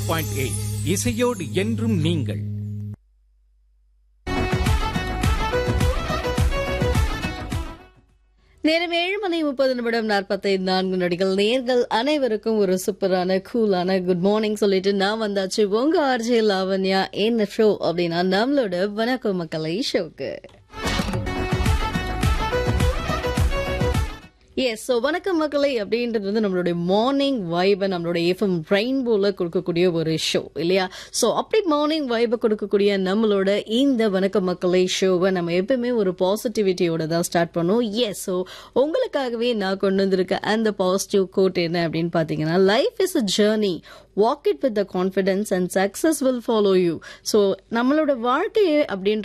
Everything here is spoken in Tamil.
பாயிண்ட் எயிட் இசையோடு என்றும் நீங்கள் நேரம் ஏழு மணி முப்பது நிமிடம் நாற்பத்தி நான்கு நொடிகள் நேர்கள் அனைவருக்கும் ஒரு சூப்பரான கூலான குட் மார்னிங் சொல்லிட்டு நான் வந்தாச்சு உங்க ஆர்ஜே லாவண்யா என்ன ஷோ அப்படின்னா நம்மளோட வணக்கம் மக்களை ஷோக்கு எஸ் ஸோ வணக்கம் மக்களை அப்படின்றது வந்து நம்மளுடைய மார்னிங் வைபை நம்மளுடைய எஃப்எம் ரெயின்போல கொடுக்கக்கூடிய ஒரு ஷோ இல்லையா ஸோ அப்படி மார்னிங் வைபை கொடுக்கக்கூடிய நம்மளோட இந்த வணக்கம் மக்களை ஷோவை நம்ம எப்பவுமே ஒரு பாசிட்டிவிட்டியோட தான் ஸ்டார்ட் பண்ணுவோம் எஸ் ஸோ உங்களுக்காகவே நான் கொண்டு வந்திருக்க அந்த பாசிட்டிவ் கோட் என்ன அப்படின்னு பார்த்தீங்கன்னா life is a journey walk it with the confidence and success will follow you so நம்மளோட வாழ்க்கையை அப்படின்ற